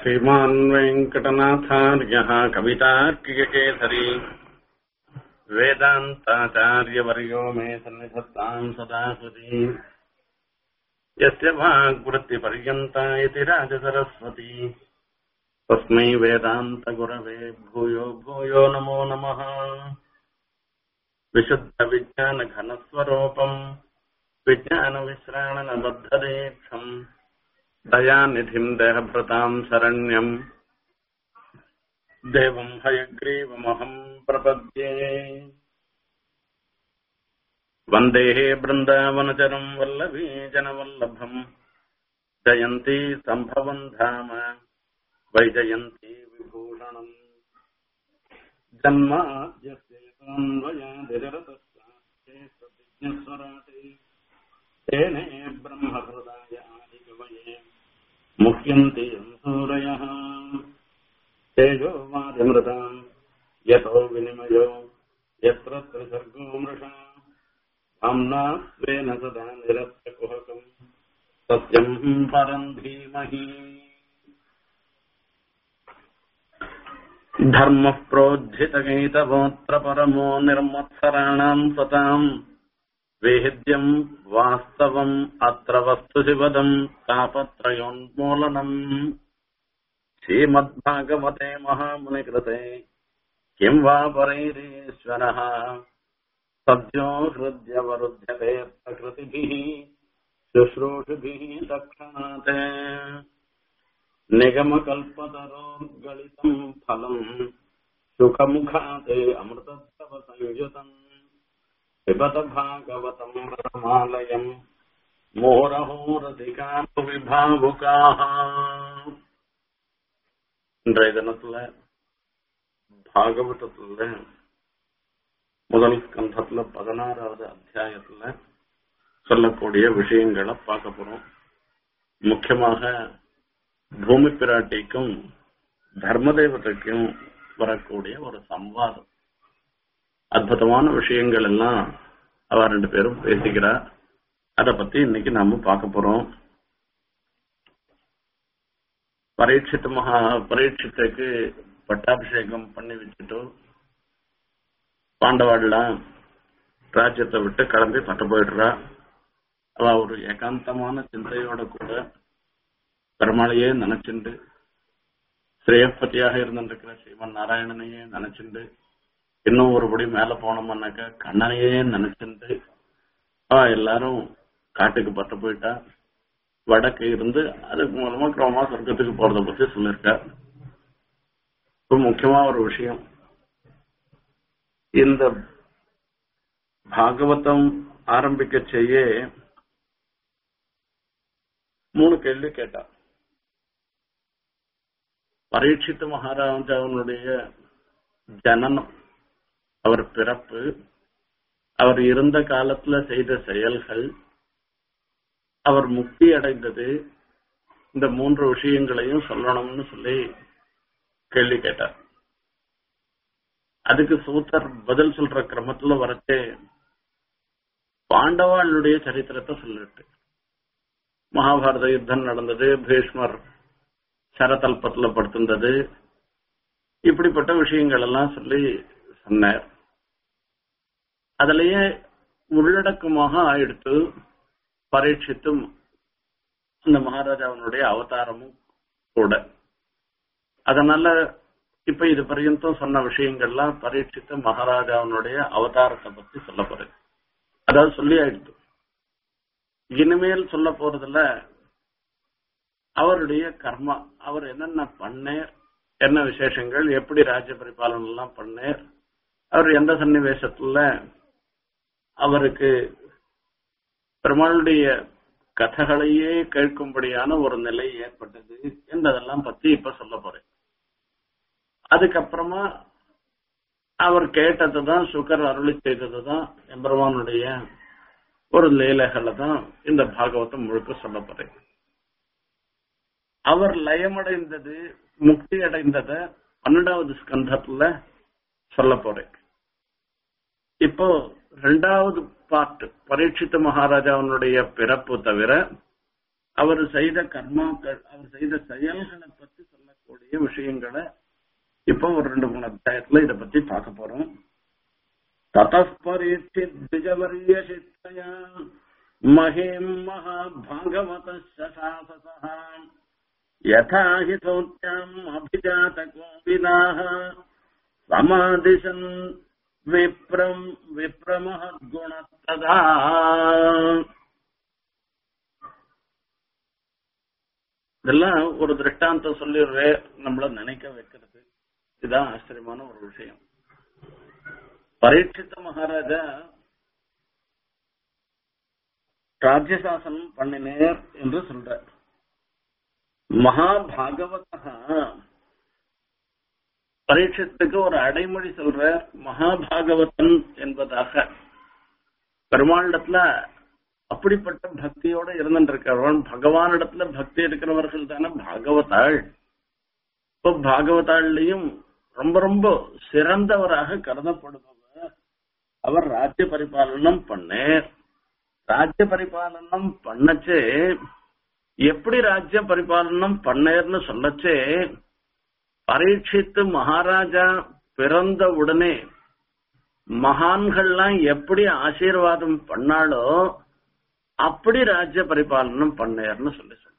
श्रीमान् वेङ्कटनाथार्यः कवितार्किककेसरी वेदान्ताचार्यवर्यो मे सन्निधत्ताम् सदा हृदि यस्य वाग्वृत्तिपर्यन्ता इति राजसरस्वती तस्मै वेदान्तगुरवे भूयो भूयो नमो नमः विशुद्धविज्ञानघनस्वरूपम् विज्ञानविश्राणनबद्धदीक्षम् दयानिधिम् देहभृताम् शरण्यम् देवम् हयग्रीवमहम् प्रपद्ये वन्दे बृन्दावनचरम् वल्लभी जनवल्लभम् जयन्ती सम्भवम् धाम वैजयन्ती विभूषणम् जन्माद्यस्येतान्वयादिरतस्यास्ते तेने ब्रह्महृदाय आदिकवये मुह्यन्ति सूरयः तेजो वादिमृताम् यतो विनिमयो यत्र त्रिसर्गो मृषा धाम्ना स्वेन सदा निरस्तकुहकम् सत्यम् परम् धीमहि धर्मः प्रोज्झितगीतगोत्र परमो निर्मत्सराणाम् सताम् वेहिद्यम् वास्तवम् अत्र वस्तुशिवदम् तापत्रयोन्मूलनम् श्रीमद्भागवते महामुनिकृते किम् वा परैरीश्वरः सद्यो हृद्यवरुध्यते प्रकृतिभिः शुश्रूषुभिः तक्षणात् निगमकल्पतरोर्गलितम् फलम् सुखमुखात् अमृतत्तव संयुतम् पिबत भागवतम् परमालयम् मोरहोरधिकाविभावुकाः இன்றைய தினத்துல பாகவதத்துல முதல் ஸ்கந்தத்துல பதினாறாவது அத்தியாயத்துல சொல்லக்கூடிய விஷயங்களை பார்க்க போறோம் முக்கியமாக பூமி பிராட்டிக்கும் தர்மதேவதைக்கும் வரக்கூடிய ஒரு சம்வாதம் அற்புதமான விஷயங்கள் எல்லாம் அவ ரெண்டு பேரும் பேசிக்கிறா அத பத்தி இன்னைக்கு நாம பார்க்க போறோம் பரீட்சித்து மகா பரீட்சித்துக்கு பட்டாபிஷேகம் பண்ணி வச்சுட்டு பாண்டவாள்லாம் ராஜ்யத்தை விட்டு கிளம்பி பட்டு போயிடுறா அவ ஒரு ஏகாந்தமான சிந்தையோட கூட பெருமாளையே நினைச்சுண்டு ஸ்ரேயப்பதியாக இருந்திருக்கிற ஸ்ரீமன் நாராயணனையே நினைச்சுண்டு இன்னும் ஒருபடி மேல போனோம்னாக்க கண்ணனையே நினைச்சுட்டு அவ எல்லாரும் காட்டுக்கு பட்டு போயிட்டா வடக்கு இருந்து அதுக்கு மூலமா கிரமமா சொர்க்கத்துக்கு போறத பத்தி சொல்லியிருக்கா இப்ப முக்கியமா ஒரு விஷயம் இந்த பாகவதம் ஆரம்பிக்க செய்ய மூணு கேள்வி கேட்டா பரீட்சித்து மகாராஜாவுடைய ஜனனம் அவர் பிறப்பு அவர் இருந்த காலத்துல செய்த செயல்கள் அவர் முக்தி அடைந்தது இந்த மூன்று விஷயங்களையும் சொல்லணும்னு சொல்லி கேள்வி கேட்டார் அதுக்கு சூத்தர் பதில் சொல்ற கிரமத்துல வரச்சே பாண்டவாளுடைய சரித்திரத்தை சொல்லிட்டு மகாபாரத யுத்தம் நடந்தது பீஷ்மர் சரதல்பத்துல படுத்திருந்தது இப்படிப்பட்ட விஷயங்கள் எல்லாம் சொல்லி சொன்னார் அதுலயே உள்ளடக்கமாக ஆயிடுத்து பரீட்சித்தும் அந்த மகாராஜாவினுடைய அவதாரமும் கூட அதனால இப்ப இது பர்யந்தம் சொன்ன விஷயங்கள்லாம் பரீட்சித்து மகாராஜாவினுடைய அவதாரத்தை பத்தி சொல்ல போறேன் அதாவது சொல்லி ஆயிடுத்து இனிமேல் சொல்ல போறதுல அவருடைய கர்மா அவர் என்னென்ன பண்ணேர் என்ன விசேஷங்கள் எப்படி ராஜ்ய பரிபாலனம் எல்லாம் பண்ணேர் அவர் எந்த சன்னிவேசத்துல அவருக்கு பெருமாளுடைய கதைகளையே கேட்கும்படியான ஒரு நிலை ஏற்பட்டது என்பதெல்லாம் பத்தி இப்ப சொல்ல போறேன் அதுக்கப்புறமா அவர் கேட்டதுதான் சுகர் அருளி செய்ததுதான் எம்பெருமானுடைய ஒரு லீலைகளை தான் இந்த பாகவதம் முழுக்க சொல்ல போறேன் அவர் லயமடைந்தது முக்தி அடைந்தத பன்னெண்டாவது ஸ்கந்தத்துல சொல்ல போறேன் இப்போ ரெண்டாவது பார்ட் பரீட்சித்த மகாராஜாவினுடைய பிறப்பு தவிர அவர் செய்த கர்மாக்கள் அவர் செய்த செயல்களை பற்றி சொல்ல விஷயங்களை இப்போ ஒரு ரெண்டு மூணு அத்தியாயத்துல இத பத்தி பார்க்க போறோம் ததப்பரீட்சித் திஜவரியசித்தயா மகேம் மகாபாகவத சசாசசः யதா ஹி சௌத்யாம் அபிஜாத கோவிதாः சமாதிசன் விப்ரம் விப்ரமஹத்குணத்ததா இதெல்லாம் ஒரு திருஷ்டாந்தம் சொல்லிடுறே நம்மள நினைக்க வைக்கிறது இதுதான் ஆச்சரியமான ஒரு விஷயம் பரீட்சித்த மகாராஜா ராஜ்யசாசனம் பண்ணினேர் என்று சொல்றார் மகாபாகவதா பரீட்சத்துக்கு ஒரு அடைமொழி சொல்ற மகாபாகவதன் என்பதாக பெருமாளிடத்துல அப்படிப்பட்ட பக்தியோட இருந்துருக்கிறவன் பகவானிடத்துல பக்தி இருக்கிறவர்கள் தானே பாகவதாள் இப்போ பாகவதாள்லயும் ரொம்ப ரொம்ப சிறந்தவராக கருதப்படுபவர் அவர் ராஜ்ய பரிபாலனம் பண்ணேர் ராஜ்ய பரிபாலனம் பண்ணச்சே எப்படி ராஜ்ய பரிபாலனம் பண்ணேர்னு சொல்லச்சே பரீட்சித்து மகாராஜா பிறந்த உடனே மகான்கள்லாம் எப்படி ஆசீர்வாதம் பண்ணாலோ அப்படி ராஜ்ய பரிபாலனம் பண்ணேர்னு சொல்லி சொல்ற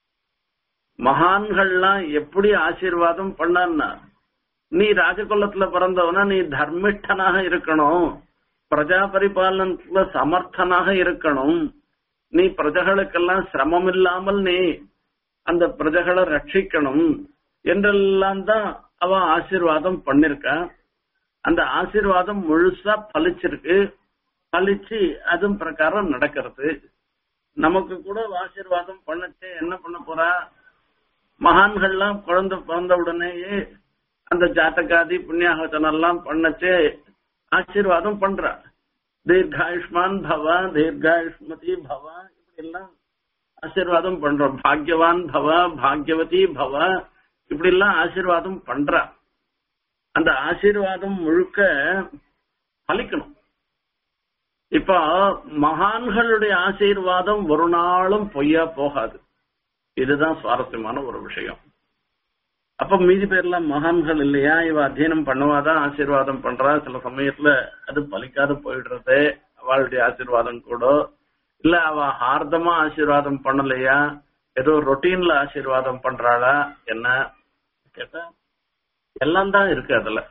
மகான்கள்லாம் எப்படி ஆசீர்வாதம் பண்ணான்னா நீ ராஜகுலத்துல பிறந்தவனா நீ தர்மிஷ்டனாக இருக்கணும் பிரஜா பரிபாலனத்துல சமர்த்தனாக இருக்கணும் நீ பிரஜைகளுக்கெல்லாம் சிரமம் இல்லாமல் நீ அந்த பிரஜைகளை ரட்சிக்கணும் என்றெல்லாம் தான் அவ ஆசீர்வாதம் பண்ணிருக்கா அந்த ஆசீர்வாதம் முழுசா பலிச்சிருக்கு பலிச்சு அதுவும் பிரகாரம் நடக்கிறது நமக்கு கூட ஆசீர்வாதம் பண்ணச்சே என்ன பண்ண போறா மகான்கள்லாம் குழந்தை பிறந்த உடனேயே அந்த ஜாத்தகாதி புண்ணியாகத்தனம் எல்லாம் பண்ணச்சே ஆசீர்வாதம் பண்றா தீர்காயுஷ்மான் பவ தீர்காயுஷ்மதி பவ இப்படி எல்லாம் ஆசீர்வாதம் பண்றோம் பாக்யவான் பவ பாக்யவதி பவ இப்படி எல்லாம் ஆசீர்வாதம் பண்றா அந்த ஆசீர்வாதம் முழுக்க பலிக்கணும் இப்ப மகான்களுடைய ஆசீர்வாதம் ஒரு நாளும் பொய்யா போகாது இதுதான் சுவாரஸ்யமான ஒரு விஷயம் அப்ப மீதி பேர்லாம் மகான்கள் இல்லையா இவ அத்தியனம் பண்ணுவாதான் ஆசீர்வாதம் பண்றா சில சமயத்துல அது பலிக்காது போயிடுறது அவளுடைய ஆசீர்வாதம் கூட இல்ல அவ ஹார்தமா ஆசீர்வாதம் பண்ணலையா ஏதோ ரொட்டீன்ல ஆசீர்வாதம் பண்றாளா என்ன கேட்டா எல்லாம் தான் இருக்கு அதுல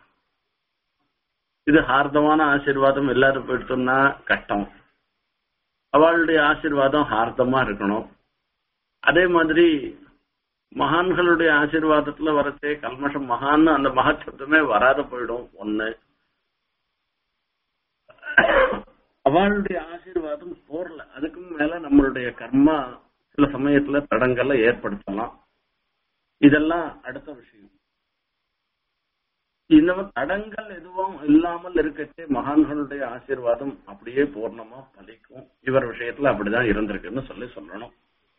இது ஹார்தமான ஆசீர்வாதம் எல்லாரும் போயிடுத்தோம்னா கஷ்டம் அவளுடைய ஆசீர்வாதம் ஹார்தமா இருக்கணும் அதே மாதிரி மகான்களுடைய ஆசீர்வாதத்துல வரச்சே கல்மஷம் மகான் அந்த மகத்துவமே வராத போயிடும் ஒண்ணு அவளுடைய ஆசீர்வாதம் போர்ல அதுக்கும் மேல நம்மளுடைய கர்மா சில சமயத்துல தடங்கள்ல ஏற்படுத்தலாம் இதெல்லாம் அடுத்த விஷயம் இந்த தடங்கள் எதுவும் இல்லாமல் இருக்கச்சே மகான்களுடைய ஆசீர்வாதம் அப்படியே பூர்ணமா பலிக்கும் இவர் விஷயத்துல அப்படிதான் இருந்திருக்குன்னு சொல்லி சொல்லணும்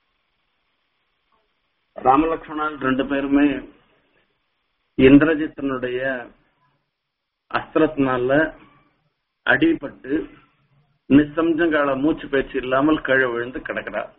ராமலட்சுமணன் ரெண்டு பேருமே இந்திரஜித்தனுடைய அஸ்திரத்தினால அடிபட்டு நிசம்ஜங்கால மூச்சு பேச்சு இல்லாமல் கீழே விழுந்து கிடக்கிறார்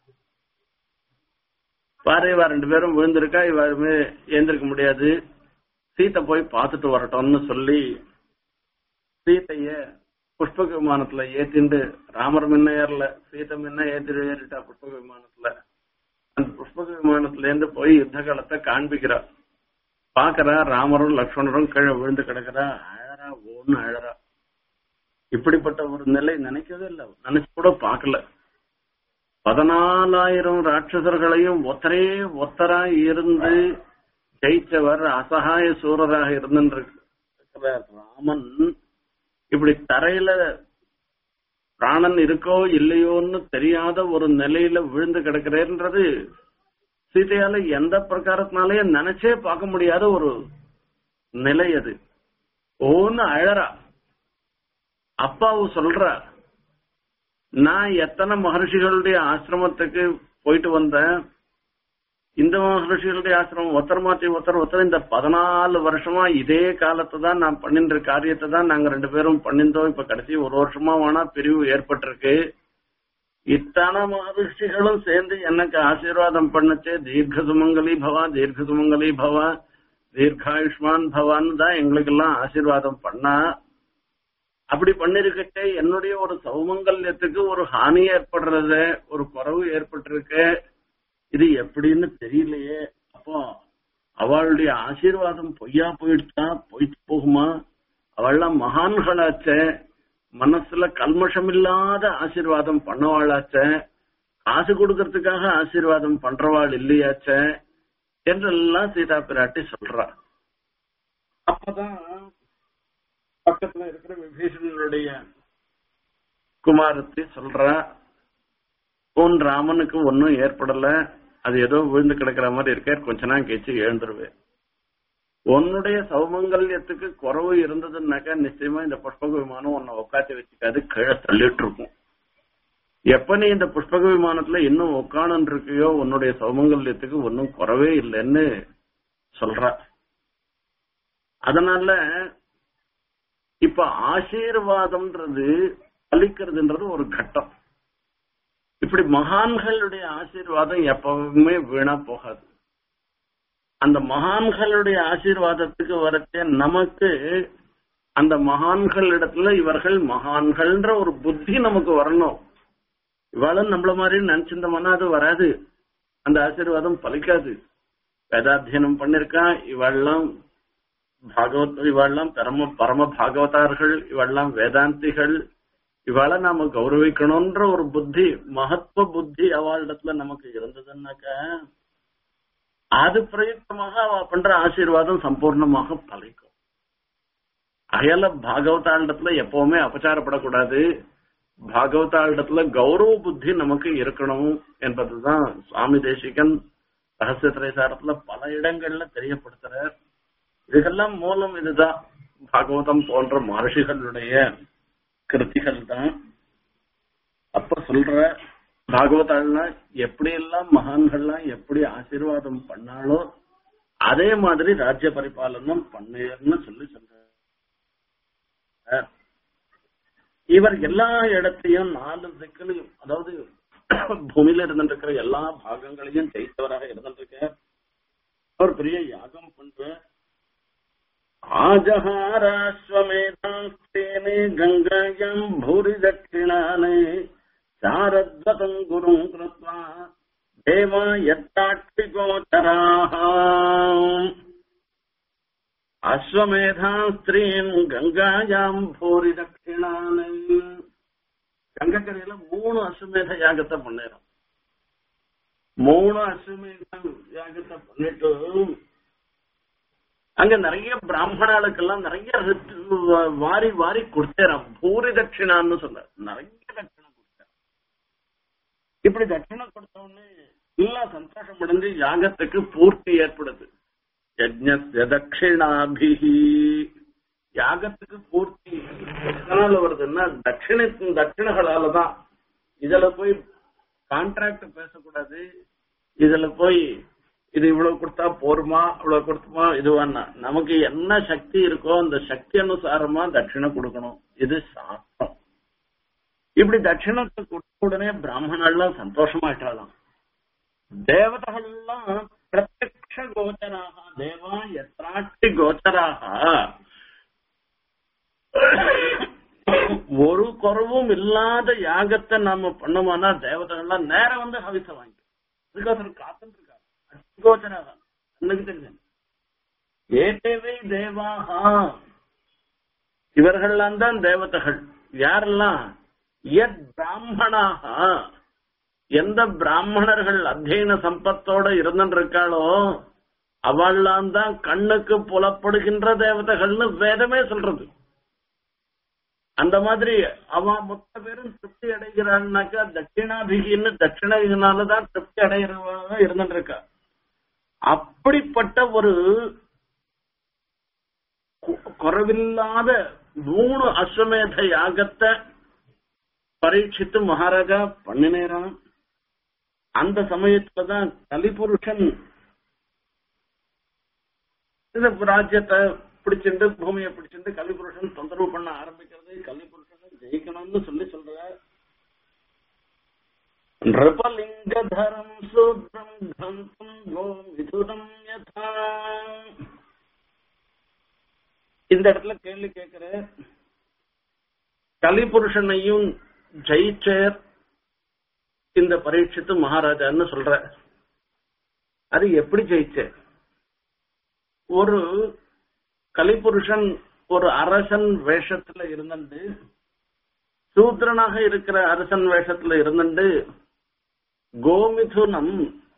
பாரு இவா ரெண்டு பேரும் விழுந்திருக்கா இவாருமே ஏந்திருக்க முடியாது சீத்தை போய் பார்த்துட்டு வரட்டும்னு சொல்லி சீத்தைய புஷ்பக விமானத்துல ஏத்திண்டு ராமர் முன்ன ஏறல சீத்தை முன்ன ஏத்தி ஏறிட்டா புஷ்பக விமானத்துல அந்த புஷ்பக விமானத்துல இருந்து போய் யுத்த காலத்தை காண்பிக்கிறா பாக்குறா ராமரும் லக்ஷ்மணரும் கீழே விழுந்து கிடக்குறா அழறா ஒன்னு அழறா இப்படிப்பட்ட ஒரு நிலை நினைக்கவே இல்லை நினைச்சு கூட பார்க்கல பதினாலாயிரம் ராட்சசர்களையும் ஒத்தரே ஒத்தரா இருந்து ஜெயிச்சவர் அசகாய சூரராக இருந்திருக்கிற ராமன் இப்படி தரையில பிராணன் இருக்கோ இல்லையோன்னு தெரியாத ஒரு நிலையில விழுந்து கிடக்கிறேன்றது சீதையால எந்த பிரகாரத்தினாலேயும் நினைச்சே பார்க்க முடியாத ஒரு நிலை அது ஓன்னு அழறா அப்பாவு சொல்றா நான் எத்தனை மகர்ஷிகளுடைய ஆசிரமத்துக்கு போயிட்டு வந்தேன் இந்த மகர்ஷிகளுடைய ஆசிரமம் ஒத்தர் மாத்தி ஒத்தர் ஒத்தர் இந்த பதினாலு வருஷமா இதே காலத்தை தான் நான் பண்ணின்ற காரியத்தை தான் நாங்க ரெண்டு பேரும் பண்ணிருந்தோம் இப்ப கடைசி ஒரு வருஷமா வேணா பிரிவு ஏற்பட்டிருக்கு இத்தனை மகர்ஷிகளும் சேர்ந்து எனக்கு ஆசீர்வாதம் பண்ணச்சே தீர்க்க சுமங்கலி பவா தீர்க்க சுமங்கலி பவா தீர்காயுஷ்மான் பவான்னு தான் எங்களுக்கெல்லாம் ஆசீர்வாதம் பண்ணா அப்படி பண்ணிருக்கட்டே என்னுடைய ஒரு சௌமங்கல்யத்துக்கு ஒரு ஹானி ஏற்படுறது ஒரு குறவு ஏற்பட்டிருக்கு இது எப்படின்னு தெரியலையே அப்போ அவளுடைய ஆசீர்வாதம் பொய்யா போயிடுச்சா போயிட்டு போகுமா அவள்லாம் மகான்களாச்சே மனசுல கல்மஷம் இல்லாத ஆசீர்வாதம் பண்ணவாளாச்சே காசு கொடுக்கறதுக்காக ஆசீர்வாதம் பண்றவாள் இல்லையாச்சே என்றெல்லாம் சீதா பிராட்டி சொல்றா அப்பதான் பக்கத்துல இருக்கிற விபீஷணனுடைய குமாரத்தை சொல்றா உன் ராமனுக்கு ஒன்னும் ஏற்படல அது ஏதோ விழுந்து கிடக்கிற மாதிரி இருக்க கொஞ்ச நாள் கழிச்சு எழுந்துருவேன் உன்னுடைய சௌமங்கல்யத்துக்கு குறவு இருந்ததுன்னாக்கா நிச்சயமா இந்த புஷ்பக விமானம் உன்னை உட்காந்து வச்சுக்காது கீழே தள்ளிட்டு இருக்கும் எப்ப நீ இந்த புஷ்பக விமானத்துல இன்னும் உட்காந்து இருக்கியோ உன்னுடைய சௌமங்கல்யத்துக்கு ஒன்னும் குறவே இல்லைன்னு சொல்ற அதனால இப்ப ஆசீர்வாதம்ன்றது பலிக்கிறதுன்றது ஒரு கட்டம் இப்படி மகான்களுடைய ஆசீர்வாதம் எப்பவுமே வீணா போகாது அந்த மகான்களுடைய ஆசீர்வாதத்துக்கு வரச்சே நமக்கு அந்த மகான்கள் இடத்துல இவர்கள் மகான்கள்ன்ற ஒரு புத்தி நமக்கு வரணும் இவாளும் நம்மள மாதிரி நினைச்சிருந்தோம்னா அது வராது அந்த ஆசீர்வாதம் பலிக்காது வேதாத்தியனம் பண்ணிருக்கா இவாள்லாம் பாகவத் இவாள்லாம் பரம பரம பாகவதார்கள் இவாள்லாம் வேதாந்திகள் இவாள நாம கௌரவிக்கணும்ன்ற ஒரு புத்தி மகத்துவ புத்தி அவளிடத்துல நமக்கு இருந்ததுன்னாக்க அது பிரயுக்தமாக அவ பண்ற ஆசீர்வாதம் சம்பூர்ணமாக பலிக்கும் அயல பாகவதாளிடத்துல எப்பவுமே அபச்சாரப்படக்கூடாது பாகவதாளிடத்துல கௌரவ புத்தி நமக்கு இருக்கணும் என்பதுதான் சுவாமி தேசிகன் ரகசிய திரைசாரத்துல பல இடங்கள்ல தெரியப்படுத்துறார் இதுக்கெல்லாம் மூலம் இதுதான் பாகவதம் போன்ற மகர்ஷிகளுடைய கிருத்திகள் தான் அப்ப சொல்ற பாகவதாள்னா எப்படி எல்லாம் மகான்கள்லாம் எப்படி ஆசீர்வாதம் பண்ணாலோ அதே மாதிரி ராஜ்ய பரிபாலனம் பண்ணேன்னு சொல்லி சொல்ற இவர் எல்லா இடத்தையும் நாலு திக்கிலையும் அதாவது பூமியில இருந்துருக்கிற எல்லா பாகங்களையும் ஜெயித்தவராக இருந்துருக்க அவர் பெரிய யாகம் பண்ற ஆஜஹாராஸ்வமேதாஸ்தேனே கங்காயம் பூரி தட்சிணானே சாரத்வதம் குரும் கிருத்வா தேவா யத்தாட்சி கோச்சராக அஸ்வமேதாஸ்திரீன் கங்காயாம் பூரி தட்சிணானே கங்கக்கரையில மூணு அஸ்வமேத யாகத்தை பண்ணிடும் மூணு அஸ்வமேத யாகத்தை பண்ணிட்டு அங்க நிறைய பிராமணாளுக்கெல்லாம் நிறைய வாரி வாரி கொடுத்தேறான் பூரி தட்சிணான்னு சொல்ல நிறைய தட்சிணம் கொடுத்தார் இப்படி தட்சிணம் கொடுத்த உடனே எல்லாம் சந்தோஷம் அடைஞ்சு யாகத்துக்கு பூர்த்தி ஏற்படுது யஜ்ஞஸ்ய தட்சிணாபிஹி யாகத்துக்கு பூர்த்தி எதனால வருதுன்னா தட்சிண தட்சிணங்களால தான் இதுல போய் கான்ட்ராக்ட் பேசக்கூடாது இதுல போய் இது இவ்வளவு கொடுத்தா போருமா இவ்வளவு கொடுத்துமா இதுவான்னா நமக்கு என்ன சக்தி இருக்கோ அந்த சக்தி அனுசாரமா தட்சிணம் கொடுக்கணும் இது சாஸ்திரம் இப்படி தட்சிணத்தை கொடுத்த உடனே பிராமணர்லாம் சந்தோஷமாயிட்டாலாம் தேவதைகள்லாம் பிரத்யக்ஷ கோச்சராக தேவா எத்ராட்சி கோச்சராக ஒரு குறவும் இல்லாத யாகத்தை நாம பண்ணோம்னா தேவதைகள்லாம் நேரம் வந்து ஹவிச வாங்கி அதுக்கோசரம் காத்துட்டு இருக்காங்க கோச்சராக அன்னைக்கு தெரிஞ்சு ஏதேவை தேவாகா இவர்கள்லாம் தான் தேவதைகள் யாரெல்லாம் எத் பிராமணாக எந்த பிராமணர்கள் அத்தியன சம்பத்தோட இருந்துருக்காளோ அவள்லாம் தான் கண்ணுக்கு புலப்படுகின்ற தேவதைகள்னு வேதமே சொல்றது அந்த மாதிரி அவ மொத்த பேரும் திருப்தி அடைகிறான்னாக்கா தட்சிணாபிகின்னு தட்சிணாபிகினாலதான் திருப்தி அடைகிறவங்க இருந்துட்டு இருக்கா அப்படிப்பட்ட ஒரு குறவில்லாத மூணு அஸ்வமேத யாகத்தை பரீட்சித்து மகாராஜா பண்ணினேரான் அந்த சமயத்துலதான் கலிபுருஷன் இந்த ராஜ்யத்தை பிடிச்சிட்டு பூமியை பிடிச்சிட்டு கலிபுருஷன் தொந்தரவு பண்ண ஆரம்பிக்கிறது கலிபுருஷனை ஜெயிக்கணும்னு சொல்லி சொல்ற நிருபலிங்கதரம் சூத்ரம் கந்தம் கோமிதுரம் யதா இந்த இடத்துல கேள்வி கேட்கிற கலிபுருஷனையும் ஜெயிச்சர் இந்த பரீட்சித்து மகாராஜான்னு சொல்ற அது எப்படி ஜெயிச்ச ஒரு கலிபுருஷன் ஒரு அரசன் வேஷத்துல இருந்துட்டு சூத்திரனாக இருக்கிற அரசன் வேஷத்துல இருந்துட்டு கோமிதுனம்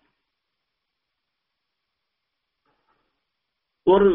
ஒரு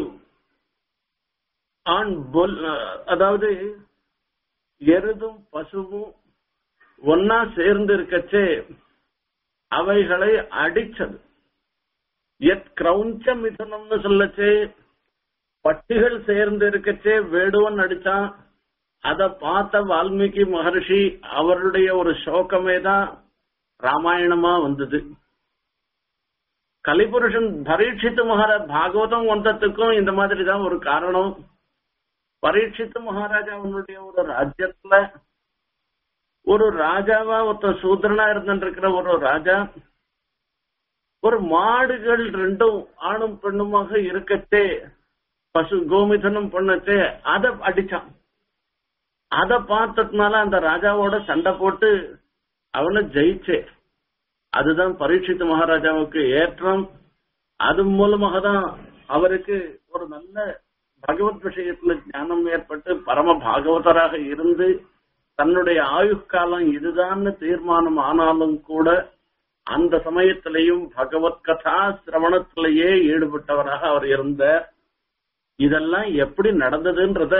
ஆண் பொல் அதாவது எருதும் பசுவும் ஒன்னா சேர்ந்து இருக்கச்சே அவைகளை அடிச்சது எத் கிரௌஞ்ச மிதுனம்னு சொல்லச்சே பட்டிகள் சேர்ந்து இருக்கச்சே வேடுவன் அடிச்சான் அத பார்த்த வால்மீகி மகர்ஷி அவருடைய ஒரு சோகமே தான் ராமாயணமா வந்தது கலிபுருஷன் பரீட்சித்து மகாராஜ் பாகவதம் வந்ததுக்கும் இந்த மாதிரி தான் ஒரு காரணம் பரீட்சித்து மகாராஜாவுடைய ஒரு ராஜ்யத்துல ஒரு ராஜாவா ஒருத்தன் சூத்திரனா இருந்துருக்கிற ஒரு ராஜா ஒரு மாடுகள் ரெண்டும் ஆணும் பெண்ணுமாக இருக்கச்சே பசு கோமிதனம் பண்ணச்சே அத அடிச்சான் அத பார்த்ததுனால அந்த ராஜாவோட சண்டை போட்டு அவனை ஜெயிச்சே அதுதான் பரீட்சித்து மகாராஜாவுக்கு ஏற்றம் அது மூலமாக தான் அவருக்கு ஒரு நல்ல பகவத் விஷயத்துல ஞானம் ஏற்பட்டு பரம பாகவதராக இருந்து தன்னுடைய ஆயுஷ்காலம் இதுதான்னு தீர்மானம் ஆனாலும் கூட அந்த சமயத்திலையும் பகவத் கதா சிரவணத்திலேயே ஈடுபட்டவராக அவர் இருந்தார் இதெல்லாம் எப்படி நடந்ததுன்றத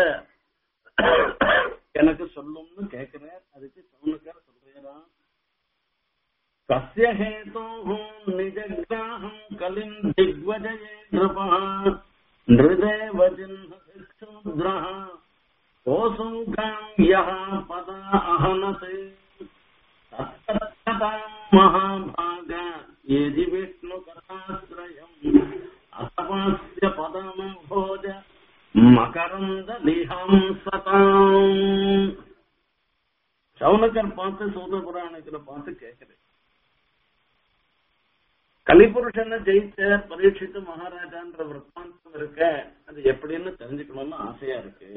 எனக்கு சொல்லும்னு கேக்குறேன் அதுக்கு சவுனுக்கார சொல்றேன் கசிய ஹேதோ நிஜகிராகம் கலிம் திக்வஜயே நிருபா நிருதேவ ஜின்ஹூத்ரः கோசுங்காம் யः பதா அஹனதே தத்தத்தாம் மகாபாக ஏதி விஷ்ணு கதாஸ்ரயம் அசபாஸ்ய பதம் போஜ மகரந்த லிஹம் சதாம் சவுனக்கர் பார்த்து சூத புராணத்துல பார்த்து கேட்கிறேன் கலிபுருஷனை ஜெயிச்ச பரீட்சித்து மகாராஜான்ற விற்பாந்தம் இருக்க அது எப்படின்னு தெரிஞ்சுக்கணும்னு ஆசையா இருக்கு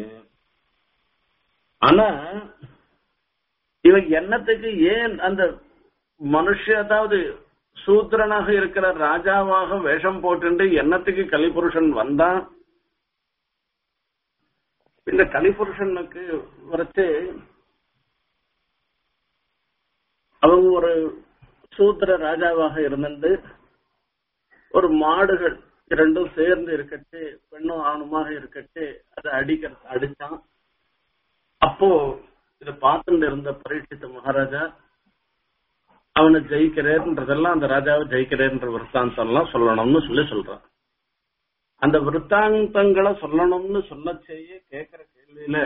ஆனா இவன் எண்ணத்துக்கு ஏன் அந்த மனுஷ அதாவது சூத்திரனாக இருக்கிற ராஜாவாக வேஷம் போட்டு எண்ணத்துக்கு கலிபுருஷன் வந்தான் இந்த கலிபுருஷனுக்கு வரைச்சு அவங்க ஒரு சூத்திர ராஜாவாக இருந்துட்டு ஒரு மாடுகள் இரண்டும் சேர்ந்து இருக்கட்டு பெண்ணும் ஆணுமாக இருக்கட்டு அதை அடிக்கிற அடிச்சான் அப்போ இத பார்த்துட்டு இருந்த பரீட்சித்த மகாராஜா அவனை ஜெயிக்கிறேன்றதெல்லாம் அந்த ராஜாவை ஜெயிக்கிறேன்ற விற்த்தாந்தம் எல்லாம் சொல்லணும்னு சொல்லி சொல்றான் அந்த விற்த்தாந்தங்களை சொல்லணும்னு சொல்ல செய்ய கேட்கிற கேள்வியில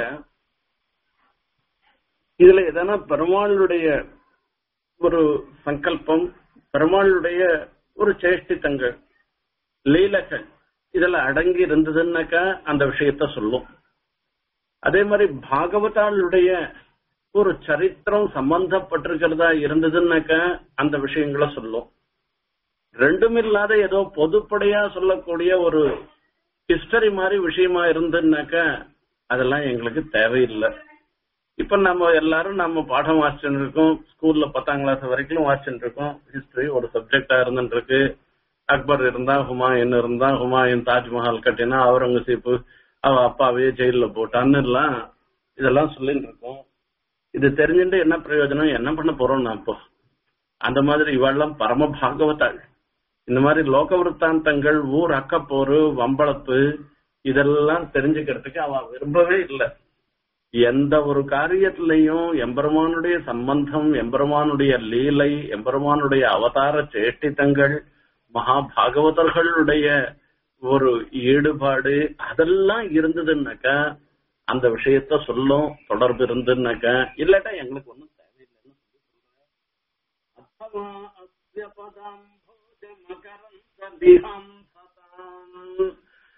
இதுல எதனா பெருமாளுடைய ஒரு சங்கல்பம் பெருமாளுடைய ஒரு சேஷ்டித்தங்கள் லீலகள் இதுல அடங்கி இருந்ததுன்னாக்கா அந்த விஷயத்த சொல்லும் அதே மாதிரி பாகவதாளுடைய ஒரு சரித்திரம் சம்பந்தப்பட்டிருக்கிறதா இருந்ததுன்னாக்கா அந்த விஷயங்களை சொல்லும் ரெண்டும் இல்லாத ஏதோ பொதுப்படையா சொல்லக்கூடிய ஒரு ஹிஸ்டரி மாதிரி விஷயமா இருந்துன்னாக்கா அதெல்லாம் எங்களுக்கு தேவையில்லை இப்ப நம்ம எல்லாரும் நம்ம பாடம் வாசிச்சுட்டு இருக்கோம் ஸ்கூல்ல பத்தாம் கிளாஸ் வரைக்கும் வாசிச்சுட்டு இருக்கோம் ஹிஸ்டரி ஒரு சப்ஜெக்டா இருந்துட்டு இருக்கு அக்பர் இருந்தா ஹுமாயூன் இருந்தா ஹுமாயூன் தாஜ்மஹால் கட்டினா அவுரங்கசீப் அவ அப்பாவையே ஜெயில போட்டான்னு எல்லாம் இதெல்லாம் சொல்லிட்டு இருக்கோம் இது தெரிஞ்சுட்டு என்ன பிரயோஜனம் என்ன பண்ண போறோம் நான் இப்போ அந்த மாதிரி இவெல்லாம் பரம பாகவதாள் இந்த மாதிரி லோக விற்த்தாந்தங்கள் ஊர் அக்கப்போரு வம்பளப்பு இதெல்லாம் தெரிஞ்சுக்கிறதுக்கு அவ விரும்பவே இல்லை எந்த ஒரு காரியத்திலையும் எம்பெருமானுடைய சம்பந்தம் எம்பெருமானுடைய லீலை எம்பெருமானுடைய அவதார சேஷ்டித்தங்கள் மகா பாகவதர்களுடைய ஒரு ஈடுபாடு அதெல்லாம் இருந்ததுன்னாக்கா அந்த விஷயத்த சொல்லும் தொடர்பு இருந்துன்னாக்கா இல்லாட்டா எங்களுக்கு ஒண்ணும் தேவையில்லைன்னு சொல்லி சொல்றேன் அத்தவா அஸ்ய பதாம்போஜ மகரந்த திஹம் சதாம்.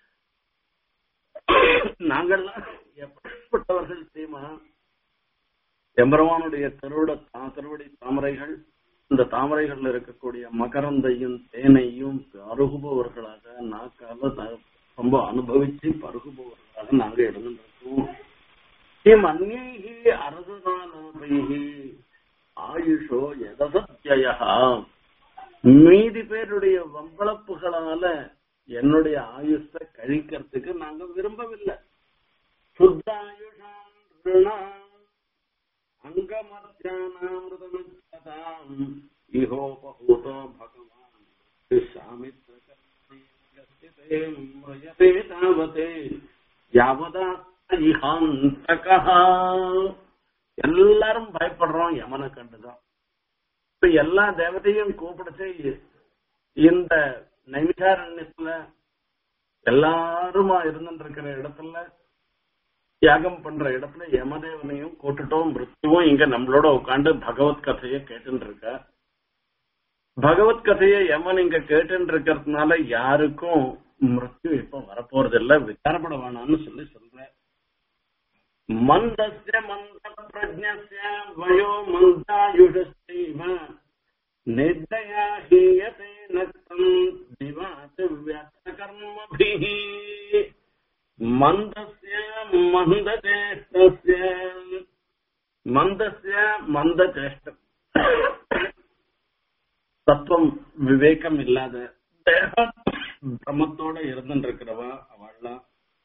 நாங்கள்லாம் எப்படிப்பட்டவர்கள் தெரியுமா எம்பெருமானுடைய திருவிட திருவடி தாமரைகள் இந்த தாமரைகள்ல இருக்கக்கூடிய மகரந்தையும் தேனையும் பருகுபவர்களாக நாக்கால ந- ரொம்ப அனுபவிச்சு பருகுபவர்களாக நாங்க இருந்துருக்கோம் கிம் அந்நீகி அரசுதானோபைகி ஆயுஷோ எதசத்யா மீதி பேருடைய வம்பளப்புகளால என்னுடைய ஆயுஷ கழிக்கிறதுக்கு நாங்க விரும்பவில்லை சுத்தாயுஷாம் ரிணாம் அங்கமத்தியானாமிருதமுச்சதாம் இஹோபூதோ பகவான் சாமித்ரகர்மயதே மிருயதே தாவதே யாவதா இஹாந்தகா எல்லாரும் பயப்படுறோம் யமனை கண்டுதான் இப்ப எல்லா தேவதையும் கூப்பிடுச்சு இந்த நைமிஷாரண்யத்துல எல்லாருமா இருந்துட்டு இருக்கிற இடத்துல தியாகம் பண்ற இடத்துல யமதேவனையும் கூட்டுட்டோம் மிருத்துவும் இங்க நம்மளோட உட்காந்து பகவத் கதைய கேட்டுட்டு இருக்க பகவத் கதைய யமன் இங்க கேட்டுட்டு இருக்கிறதுனால யாருக்கும் மிருத்யு இப்ப வரப்போறது இல்ல விசாரப்பட வேணாம்னு சொல்லி சொல்றேன் மந்தஸ்ய மந்த பிரஜ்ஞஸ்ய வயோ மந்தாயுஷஸ்தீவ நிர்தயா ஹீயதே நக்தம் திவாத் வியர்த்தகர்மபிः மந்தஸ்ய மந்தச்சேஷ்டஸ்ய மந்தஸ்ய மந்தச்சேஷ்டம் தத்துவம் விவேகம் இல்லாத தேகம் பிரமத்தோட இருந்துட்டு இருக்கிறவா அவள்லாம்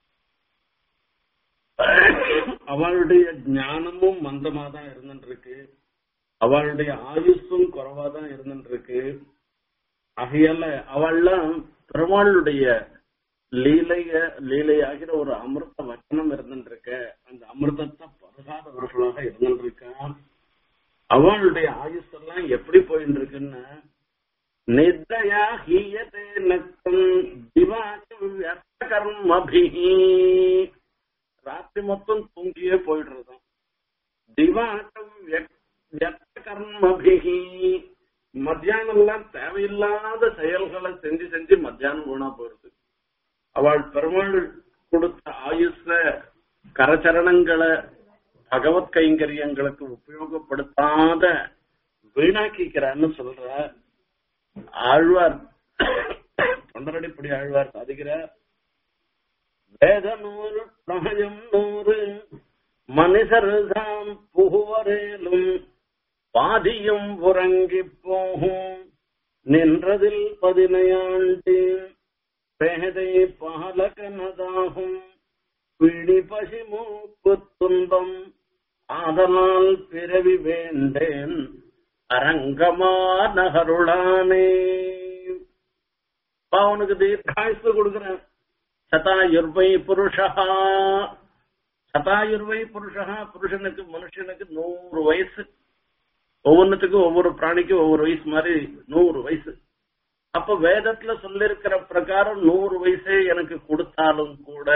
அவளுடைய ஞானமும் மந்தமா தான் இருந்துட்டு இருக்கு அவளுடைய ஆயுசும் குறைவா தான் இருந்துட்டு இருக்கு ஆகையால அவள்லாம் பெருமாளுடைய லீலைய லீலையாகிற ஒரு அமிர்த வச்சனம் இருந்துட்டு இருக்க அந்த அமிர்தத்தை பருகாதவர்களாக இருந்துட்டு இருக்கா அவளுடைய ஆயுஸ் எல்லாம் எப்படி போயிட்டு இருக்குன்னா நித்ரயா ஹீயதே நக்தம் திவாச்ச வியர்த்த கர்மபிஹி ராத்திரி மொத்தம் தூங்கியே போயிடுறதும் திவாச்சம் வியர்த்த கர்மபிஹி மத்தியானம் எல்லாம் தேவையில்லாத செயல்களை செஞ்சு செஞ்சு மத்தியானம் வீணா போயிருது அவள் பெருமாள் கொடுத்த ஆயுஷ்ல கரச்சரணங்களை பகவத் கைங்கரியங்களுக்கு உபயோகப்படுத்தாத வீணாக்கிக்கிறான்னு சொல்ற ஆழ்வார் தொண்டரடிப்படி ஆழ்வார் சாதிக்கிறார் வேத நூறு பிரமயம் நூறு மனுஷர்தாம் புகுவரேலும் பாதியும் உறங்கி போகும் நின்றதில் பதினையாண்டு பேதை பாலகனதாகும் பிடி பசி மூப்பு துன்பம் ஆதலால் பிறவி வேண்டேன் அரங்கமா நகருளானே அவனுக்கு தீர்க்காயுசு கொடுக்கிறேன் சதாயுர்வை புருஷா சதாயுர்வை புருஷா புருஷனுக்கு மனுஷனுக்கு நூறு வயசு ஒவ்வொன்றுத்துக்கும் ஒவ்வொரு பிராணிக்கும் ஒவ்வொரு வயசு மாதிரி நூறு வயசு அப்ப வேதத்துல சொல்லிருக்கிற பிரகாரம் நூறு வயசே எனக்கு கொடுத்தாலும் கூட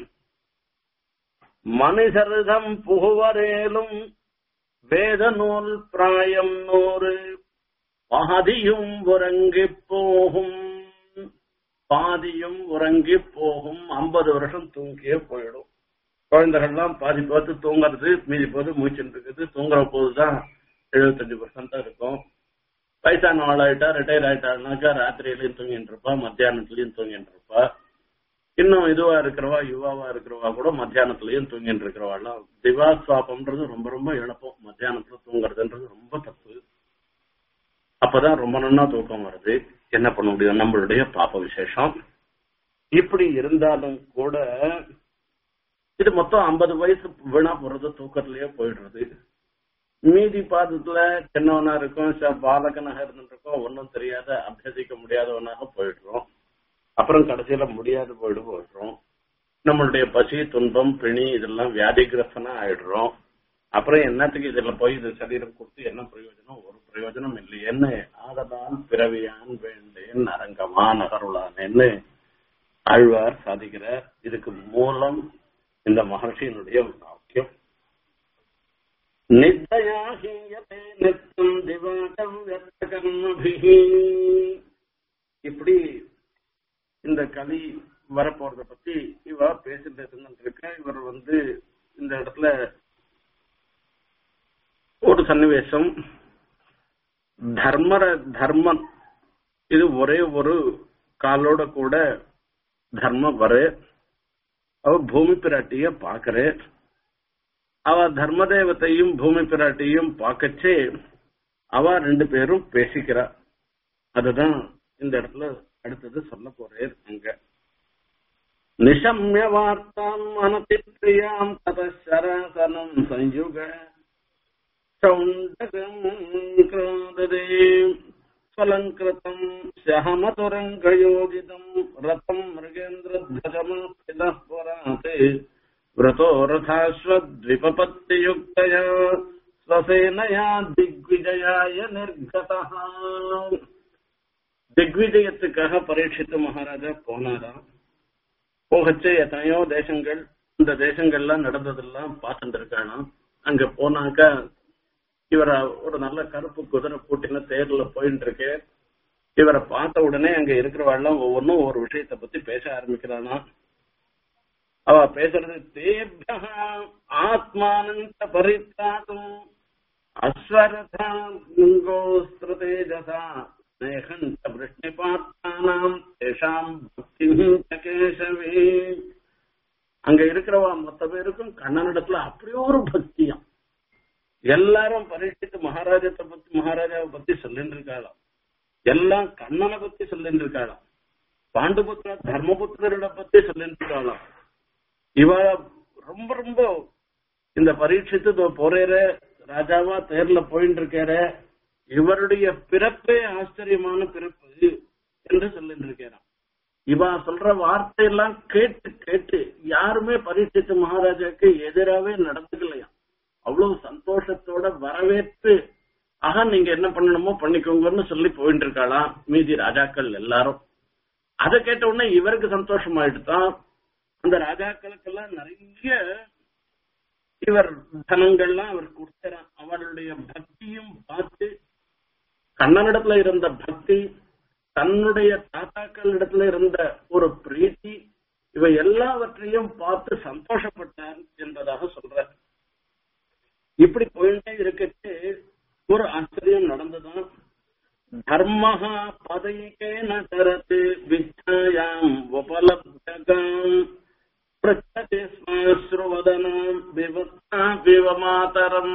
மனுஷரிடம் புகுவரேலும் வேத நூல் பிராயம் நூறு பாதியும் உறங்கி போகும் பாதியும் உறங்கி போகும் ஐம்பது வருஷம் தூங்கியே போயிடும் குழந்தைகள்லாம் பாதி பார்த்து தூங்குறது மீதி போது மூச்சுட்டு இருக்குது தூங்குற போதுதான் எழுபத்தஞ்சு பர்சன்டா இருக்கும் வயசான ஆளாயிட்டா ரிட்டையர் ஆயிட்டாருனாக்கா ராத்திரியிலயும் தூங்கிட்டு இருப்பா மத்தியானத்துலயும் தூங்கிட்டு இருப்பா இன்னும் இதுவா இருக்கிறவா யுவாவா இருக்கிறவா கூட மத்தியானத்துலயும் தூங்கிட்டு இருக்கிறவாள்லாம் திவா சுவாபம்ன்றது ரொம்ப ரொம்ப இழப்பம் மத்தியானத்துல தூங்குறதுன்றது ரொம்ப தப்பு அப்பதான் ரொம்ப நன்னா தூக்கம் வருது என்ன பண்ண முடியும் நம்மளுடைய பாப்ப விசேஷம் இப்படி இருந்தாலும் கூட இது மொத்தம் ஐம்பது வயசு வீணா போறது தூக்கத்திலேயே போயிடுறது மீதி பாதத்துல சின்னவனா இருக்கும் ச- பாலகனாக இருந்துருக்கோம் ஒன்றும் தெரியாத அபியசிக்க முடியாதவனாக போயிடுறோம் அப்புறம் கடைசியில முடியாது போயிடு போயிடுறோம் நம்மளுடைய பசி துன்பம் பிணி இதெல்லாம் வியாதிகிரஸ்தனா ஆயிடுறோம் அப்புறம் என்னத்துக்கு இதுல போய் இது சரீரம் கொடுத்து என்ன பிரயோஜனம் ஒரு பிரயோஜனம் இல்லையேன்னு ஆதலால் பிறவியான் வேண்டேன் அரங்கமா நகருளானேன்னு ஆழ்வார் சாதிக்கிறார் இதுக்கு மூலம் இந்த மகர்ஷியினுடைய வாக்கியம் நித்தயா ஹீயதே நித்தம் திவாகம் கர்மபிஹி இப்படி இந்த கலி வரப்போறத பத்தி இவ பேசிட்டு இருந்துட்டு இருக்க இவர் வந்து இந்த இடத்துல ஒரு சன்னிவேசம் தர்மர தர்மன் இது ஒரே ஒரு காலோட கூட தர்ம வர அவ பூமி பிராட்டிய பாக்குற அவ தர்ம தேவத்தையும் பூமி பிராட்டியும் பார்க்கச்சே அவ ரெண்டு பேரும் பேசிக்கிறா அதுதான் இந்த இடத்துல அடுத்தது சொல்ல போறேன் அங்க நிஷம்ய வார்த்தாம் மனதி பிரியாம் ததசராசனம் சயுக சௌண்டகம் கிராததே ஸ்வலங்கிருதம் சஹமதுரங்கயோஜிதம் ரதம் மிருகேந்திரத்வஜமாஸ்திதः புராத் व्रतो रथाश्वद्विपपत्तियुक्तया स्वसेनया दिग्विजयाय निर्गतः திக்விஜயத்துக்காக பரீட்சித்து மகாராஜா போனாராம் போகச்சு எத்தனையோ தேசங்கள் இந்த தேசங்கள்லாம் நடந்ததெல்லாம் பார்த்துட்டு இருக்கானாம் அங்க போனாக்க இவரை ஒரு நல்ல கருப்பு குதிரை பூட்டின தேர்ல போயிட்டு இருக்கு இவரை பார்த்த உடனே அங்க இருக்கிறவாள்லாம் ஒவ்வொன்றும் ஒரு விஷயத்த பத்தி பேச ஆரம்பிக்கிறானா அவ பேசுறது தேபிய ஆத்மானந்த பரித்தாக்கும் அஸ்வரதோஸ்திரதேஜசா நேகந்த விஷ்ணிபாத்தானாம் தேஷாம் பக்தி கேசவே அங்க இருக்கிறவா மொத்த பேருக்கும் கண்ணனிடத்துல அப்படியே ஒரு பக்தியாம் எல்லாரும் பரீட்சித்து மகாராஜத்தை பத்தி மகாராஜாவை பத்தி சொல்லிட்டு இருக்காளாம் எல்லாம் கண்ணனை பத்தி சொல்லிட்டு இருக்காளாம் பாண்டுபுத்திர தர்மபுத்திரரோட பத்தி சொல்லிட்டு இருக்காளாம் இவ ரொம்ப ரொம்ப இந்த பரீட்சித்து போறேற ராஜாவா தேர்ல போயிட்டு இருக்கார இவருடைய பிறப்பே ஆச்சரியமான பிறப்பு என்று சொல்லிட்டு இருக்கிறான் இவ சொல்ற வார்த்தையெல்லாம் கேட்டு கேட்டு யாருமே பரீட்சித்து மகாராஜாக்கு எதிராவே நடந்துக்கலையாம் அவ்வளவு சந்தோஷத்தோட வரவேற்று ஆக நீங்க என்ன பண்ணணுமோ பண்ணிக்கோங்கன்னு சொல்லி போயிட்டு இருக்காளாம் மீதி ராஜாக்கள் எல்லாரும் அதை கேட்ட உடனே இவருக்கு சந்தோஷமாயிட்டுதான் அந்த ராஜாக்களுக்கெல்லாம் நிறைய இவர் தனங்கள்லாம் அவர் கொடுத்தாராம் அவருடைய பக்தியும் பார்த்து கண்ணனிடத்துல இருந்த பக்தி தன்னுடைய தாத்தாக்கள் இடத்துல இருந்த ஒரு பிரீத்தி இவை எல்லாவற்றையும் பார்த்து சந்தோஷப்பட்டார் என்பதாக சொல்றார் இப்படி போயிட்டே இருக்கட்டு ஒரு ஆச்சரியம் நடந்ததும் தர்மஹா பதைக்கேன தரத்து விச்சாயாம் உபலப்தகாம் பிரச்சதி ஸ்மஸ்ருவதனம் விவத்தா விவமாதரம்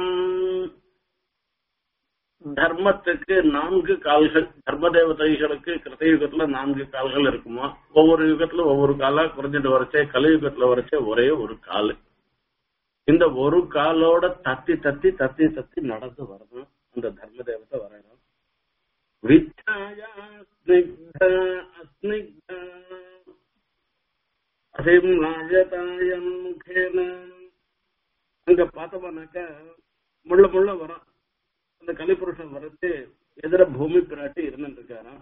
தர்மத்துக்கு நான்கு கால்கள் தர்ம தேவதைகளுக்கு கிருத்தயுகத்துல நான்கு கால்கள் இருக்குமா ஒவ்வொரு யுகத்துல ஒவ்வொரு காலா குறைஞ்சிட்டு வரச்சே கலியுகத்துல வரச்சே ஒரே ஒரு கால் இந்த ஒரு காலோட தத்தி தத்தி தத்தி தத்தி நடந்து வரணும் அந்த தர்ம தேவதை வரணும் விச்சாயா ஸ்னிக்த அஸ்னிக்த அசிம் ராஜதாயன் முகேன அங்க பார்த்தோம்னாக்க முள்ள முள்ள வரும் அந்த கலிபுருஷன் வரத்து எதிர பூமி பிராட்டி இருந்துட்டு இருக்காராம்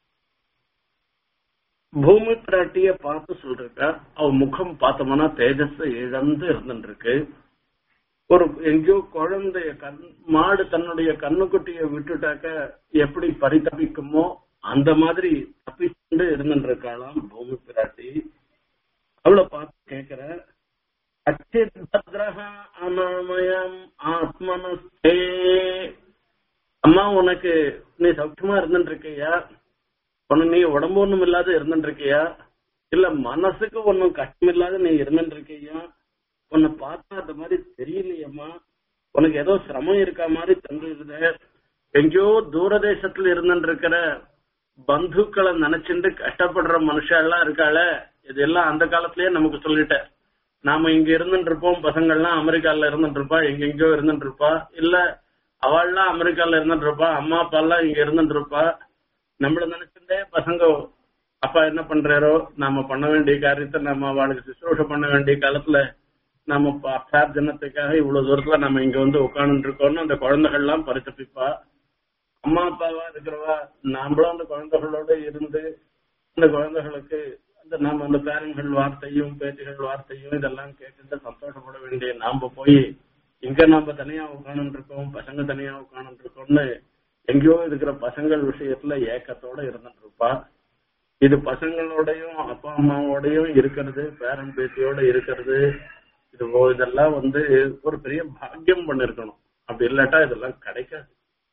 பூமி பிராட்டிய பார்த்து சொல்றா அவ முகம் பார்த்தோம்னா தேஜஸ் இழந்து இருந்துட்டு இருக்கு ஒரு எங்கேயோ குழந்தைய கண் மாடு தன்னுடைய கண்ணுக்குட்டிய விட்டுட்டாக்க எப்படி பரிதபிக்குமோ அந்த மாதிரி தப்பிச்சுண்டு இருந்துட்டு இருக்காளாம் பூமி பிராட்டி அவளை பார்த்து கேக்குற அச்சித் பத்ரஹா அனாமயம் ஆத்மனஸ்தே அம்மா உனக்கு நீ சௌக்கியமா இருந்துட்டு இருக்கியா உனக்கு நீ உடம்பு ஒண்ணும் இல்லாத இருந்துட்டு இருக்கியா இல்ல மனசுக்கு ஒன்னும் கஷ்டம் இல்லாத நீ இருந்துட்டு இருக்கியா உன்னை பார்த்தா அந்த மாதிரி தெரியலையம்மா உனக்கு ஏதோ சிரமம் இருக்க மாதிரி தந்துருது எங்கேயோ தூரதேசத்துல இருந்துட்டு இருக்கிற பந்துக்களை நினைச்சுட்டு கஷ்டப்படுற மனுஷெல்லாம் இருக்காள இதெல்லாம் அந்த காலத்திலேயே நமக்கு சொல்லிட்டேன் நாம இங்க இருந்துட்டு இருப்போம் பசங்கள்லாம் அமெரிக்கால இருந்துட்டு இருப்பா எங்கெங்கயோ இருந்துட்டு இருப்பா இல்ல அவள்லாம் அமெரிக்கால இருந்துட்டு இருப்பா அம்மா அப்பா எல்லாம் இங்க இருந்துட்டு இருப்பா நம்மள நினைச்சுட்டே பசங்க அப்பா என்ன பண்றாரோ நாம பண்ண வேண்டிய காரியத்தை நம்ம அவளுக்கு சுசுரூஷ பண்ண வேண்டிய காலத்துல நம்ம அர்த்தார்ஜனத்துக்காக இவ்வளவு தூரத்துல நம்ம இங்க வந்து உட்கார்ந்து இருக்கோம்னு அந்த குழந்தைகள் எல்லாம் பரிசப்பிப்பா அம்மா அப்பாவா இருக்கிறவா நாமளும் அந்த குழந்தைகளோட இருந்து அந்த குழந்தைகளுக்கு அந்த நாம அந்த பேரன்கள் வார்த்தையும் பேச்சுகள் வார்த்தையும் இதெல்லாம் கேட்டுட்டு சந்தோஷப்பட வேண்டிய நாம போய் இங்க நாம தனியா உட்கார்ந்து இருக்கோம் பசங்க தனியா உட்கார்ந்து இருக்கோம்னு எங்கேயோ இருக்கிற பசங்கள் விஷயத்துல ஏக்கத்தோட இருந்துட்டு இருப்பா இது பசங்களோடையும் அப்பா அம்மாவோடையும் இருக்கிறது பேரன் பேத்தியோட இருக்கிறது இது ஓ- இதெல்லாம் வந்து ஒரு பெரிய பாக்கியம் பண்ணிருக்கணும் அப்படி இல்லாட்டா இதெல்லாம் கிடைக்காது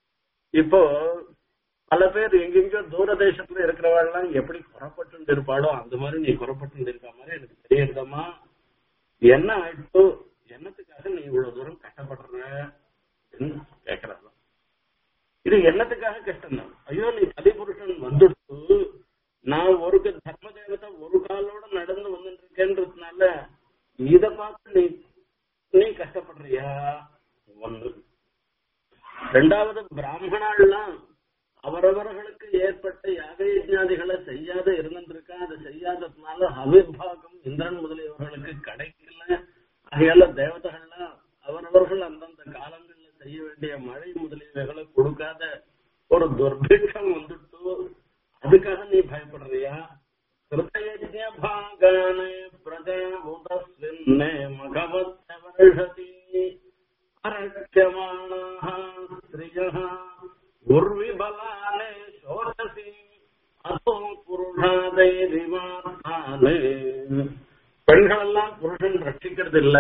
இப்போ பல பேர் எங்கெங்கயோ தூர தேசத்துல இருக்கிறவாள்லாம் எப்படி குறப்பட்டு இருப்பாளோ அந்த மாதிரி நீ குறப்பட்டு இருக்க மாதிரி எனக்கு தெரியுதம்மா என்ன ஆயிட்டு என்னத்துக்காக நீ இவ்வளவு தூரம் கஷ்டப்படுற கேக்குறாங்க இது என்னத்துக்காக கஷ்டம் தான் ஐயோ நீ கலிபுருஷன் வந்துட்டு நான் ஒரு க- தர்ம தேவதை ஒரு காலோட நடந்து வந்துட்டு இருக்கேன்றதுனால இத பார்த்து நீ நீ கஷ்டப்படுறியா ஒண்ணு ரெண்டாவது பிராமணாலாம் அவரவர்களுக்கு ஏற்பட்ட யாக யஜ்ஞாதிகளை செய்யாத இருந்திருக்கா அதை செய்யாததுனால அவிர்வாகம் இந்திரன் முதலியவர்களுக்கு கிடைக்கல ஆகையால தேவதைகள்லாம் அவரவர்கள் அந்தந்த காலங்கள்ல செய்ய வேண்டிய மழை முதலியவைகளை கொடுக்காத ஒரு துர்பிக்ஷம் வந்துட்டு அதுக்காக நீ பயப்படுறியா கிருதயஜ்ஞ பாகானே பிரஜமுதஸ்வின்னே மகவத்தவர்ஷதி அரட்சமாணாः ஸ்திரியः உர்விபலாலே சோரசி அதோ புருஷாதைரிவாத்தாலே பெண்களெல்லாம் புருஷன் ரட்சிக்கிறது இல்ல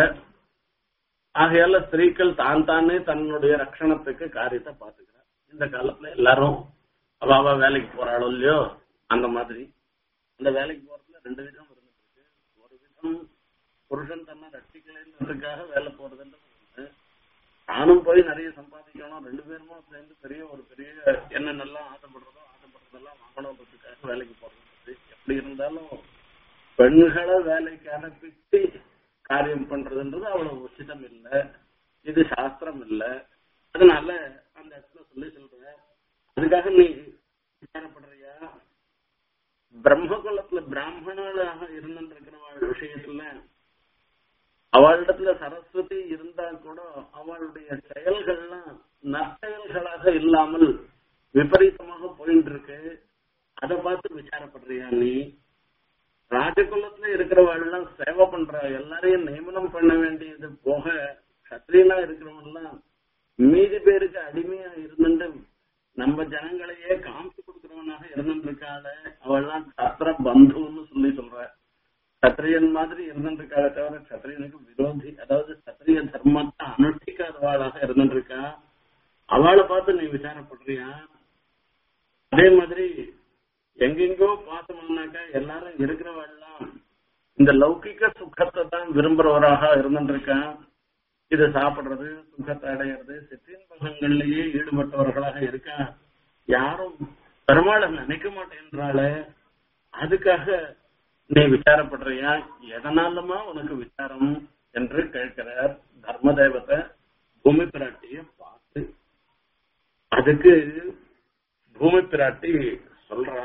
ஆகையால ஸ்திரீக்கள் தான் தானே தன்னுடைய ரட்சணத்துக்கு காரியத்தை பாத்துக்கிறார் இந்த காலத்துல எல்லாரும் அவ அவ வேலைக்கு போறாளோ இல்லையோ அந்த மாதிரி அந்த வேலைக்கு போறதுல ரெண்டு விதம் இருந்துட்டு இருக்கு ஒரு விதம் புருஷன் தன்னை ரட்சிக்கலைன்றதுக்காக வேலை போறதுன்றது ஒண்ணு. நானும் போய் நிறைய சம்பாதிக்கணும் ரெண்டு பேருமா சேர்ந்து பெரிய ஒரு பெரிய என்னென்னலாம் ஆசைப்படுறதோ ஆசைப்படுறதெல்லாம் வாங்கணுன்றதுக்காக வேலைக்கு போறது எப்படி இருந்தாலும் பெண்களை வேலைக்கு அனுப்பிட்டு காரியம் பண்றதுன்றது அவ்வளவு உச்சிதம் இல்லை இது சாஸ்திரம் இல்லை அதனால அந்த இடத்துல சொல்லி சொல்ற அதுக்காக நீ விசாரப்படுறியா பிரம்ம குலத்துல பிராமணர்களாக இருந்திருக்கிறவள் விஷயத்துல அவளிடத்துல சரஸ்வதி இருந்தா கூட அவளுடைய செயல்கள்லாம் நற்செயல்களாக இல்லாமல் விபரீதமாக போயிட்டு இருக்கு அதை பார்த்து விசாரப்படுறியா நீ ராஜகுலத்துல இருக்கிறவள்லாம் சேவை பண்ற எல்லாரையும் நியமனம் பண்ண வேண்டியது போக சத்திரியனா இருக்கிறவங்கலாம் மீதி பேருக்கு அடிமையா இருந்துட்டு நம்ம ஜனங்களையே காமிச்சு கொடுக்கிறவனாக இருந்துட்டு இருக்காள அவள்லாம் சத்திர பந்துன்னு சொல்லி சொல்ற சத்திரியன் மாதிரி இருந்துருக்காளே தவிர சத்திரியனுக்கு விரோதி அதாவது சத்திரிய தர்மத்தை அனுஷ்டிக்காதவாளாக இருந்துருக்கா அவளை பார்த்து நீ விசாரப்படுறியா அதே மாதிரி எங்கெங்கோ பார்த்தோம்னாக்கா எல்லாரும் இருக்கிறவெல்லாம் இந்த லௌகிக சுகத்தை தான் விரும்புறவராக இருந்துருக்கான் இதை சாப்பிடுறது சுகத்தை அடையிறது சிற்றின்பகங்கள்லயே ஈடுபட்டவர்களாக இருக்கா யாரும் பெருமாளை நினைக்க மாட்டேன்றாளே அதுக்காக நீ விசாரப்படுறியா எதனாலமா உனக்கு விசாரம் என்று கேட்கிறார் தர்ம தேவத்தை பூமி பிராட்டிய பார்த்து அதுக்கு பூமி பிராட்டி சொல்றா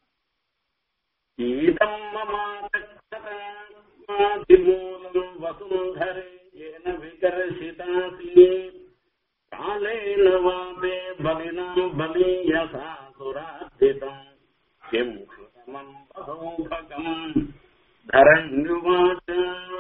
ஈதம் மமாதிமூலம் வசுந்தரே ஏன விகர்ஷிதாசி காலேன வாதே பலினாம் பலீயசா சுராத்திதம் கிம் கிருதமம் வசௌபகம் धरण्युवाच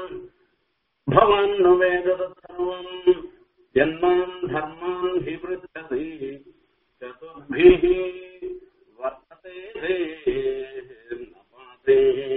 भवान् वेदत सर्वम् यन्माम् धर्मान् हि पृच्छसि चतुर्भिः वर्तते न पाते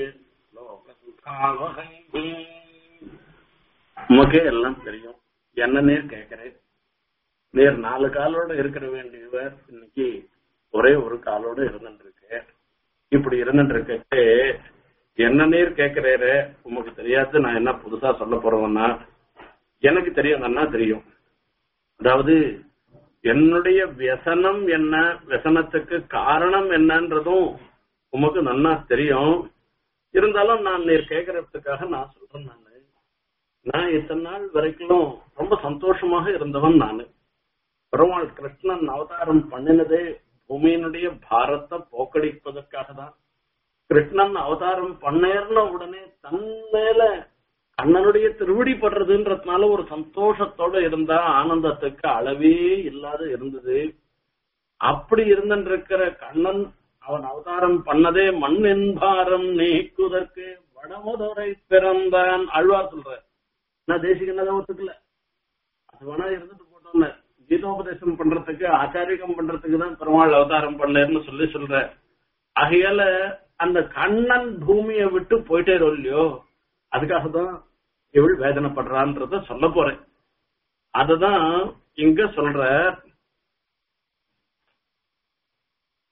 லோகசுகாவகை உமக்கே எல்லாம் தெரியும் என்ன நீர் கேட்கிறேன் நீர் நாலு காலோட இருக்கிற வேண்டியவர் இன்னைக்கு ஒரே ஒரு காலோட இருந்துட்டு இருக்கு இப்படி இருந்துட்டு இருக்கே என்ன நீர் கேட்கிறேரு உமக்கு தெரியாது நான் என்ன புதுசா சொல்ல போறவன்னா எனக்கு தெரியும் நன்னா தெரியும் அதாவது என்னுடைய வியசனம் என்ன வியசனத்துக்கு காரணம் என்னன்றதும் உமக்கு நன்னா தெரியும் இருந்தாலும் நான் நீர் கேட்கறதுக்காக நான் சொல்றேன் நானு நான் இத்தனை நாள் வரைக்கும் ரொம்ப சந்தோஷமாக இருந்தவன் நானு பெருமாள் கிருஷ்ணன் அவதாரம் பண்ணினதே பூமியினுடைய பாரத்தை போக்கடிப்பதற்காக தான் கிருஷ்ணன் அவதாரம் பண்ணேர்ன உடனே தன் மேல கண்ணனுடைய திருவடி படுறதுன்றதுனால ஒரு சந்தோஷத்தோட இருந்தா ஆனந்தத்துக்கு அளவே இல்லாத இருந்தது அப்படி இருந்திருக்கிற கண்ணன் அவன் அவதாரம் பண்ணதே மண் என்பாரம் நீக்குதற்கு வடமுதுரை பிறந்தான் அழ்வார் சொல்ற நான் தேசிகனதான் ஒத்துக்கல அது வேணா இருந்துட்டு போட்டோம்னு கீதோபதேசம் பண்றதுக்கு ஆச்சாரியம் பண்றதுக்கு தான் பெருமாள் அவதாரம் பண்ணேர்னு சொல்லி சொல்ற ஆகையால அந்த கண்ணன் பூமியை விட்டு போயிட்டே இல்லையோ அதுக்காக தான் இவள் வேதனைப்படுறான்றத சொல்ல போறேன் அததான் இங்க சொல்ற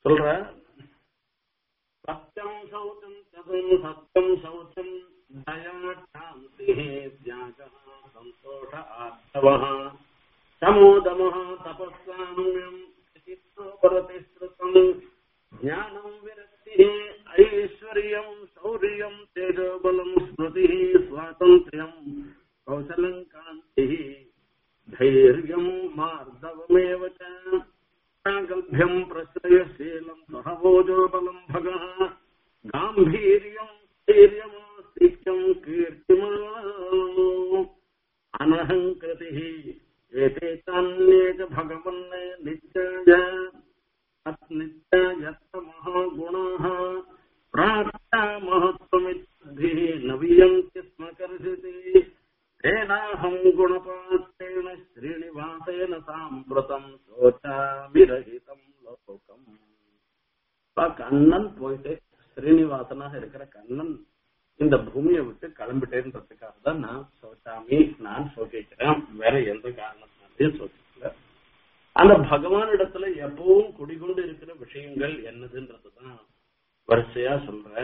சொல்ற சத்தியம் சௌச்சம் சதும் சத்தியம் சௌச்சம் தயா சாந்தி தியாக சந்தோஷ ஆர்த்தவः சமோதமः தபஸ்சாமியம் பிரதிஸ்ருதம் ஞானம் விரக்திः ஐஸ்வர்யம் சௌரியம் தேஜோபலம் ஸ்மிருதிः சுவாதந்திரியம் கௌசலம் காந்திः धैर्यं मार्दवमेव च प्रागल्भ्यं प्रश्रयशीलं सहवोजोबलं भगः गाम्भीर्यं स्थैर्यमास्तिक्यं कीर्तिमा अनहङ्कृतिः एते चान्ये च भगवन् नित्याय नित्यायत्तमः गुणाः प्राप्ता महत्त्वमिद्भिः न वियन्ति स्म कर्षति तेनाहं गुणपात्रेण श्रीनिवासेन साम्प्रतं शोचाविरहितं லோகம் கண்ணன் போயிட்டு ஸ்ரீனிவாசனாக இருக்கிற கண்ணன் இந்த பூமியை விட்டு கிளம்பிட்டேன்றதுக்காக தான் நான் சோச்சாமி நான் சோகிக்கிறேன் வேற எந்த காரணத்தினாலையும் சோகிக்கல அந்த பகவானிடத்துல எப்பவும் குடிகொண்டு இருக்கிற விஷயங்கள் என்னதுன்றதுதான் வரிசையா சொல்ற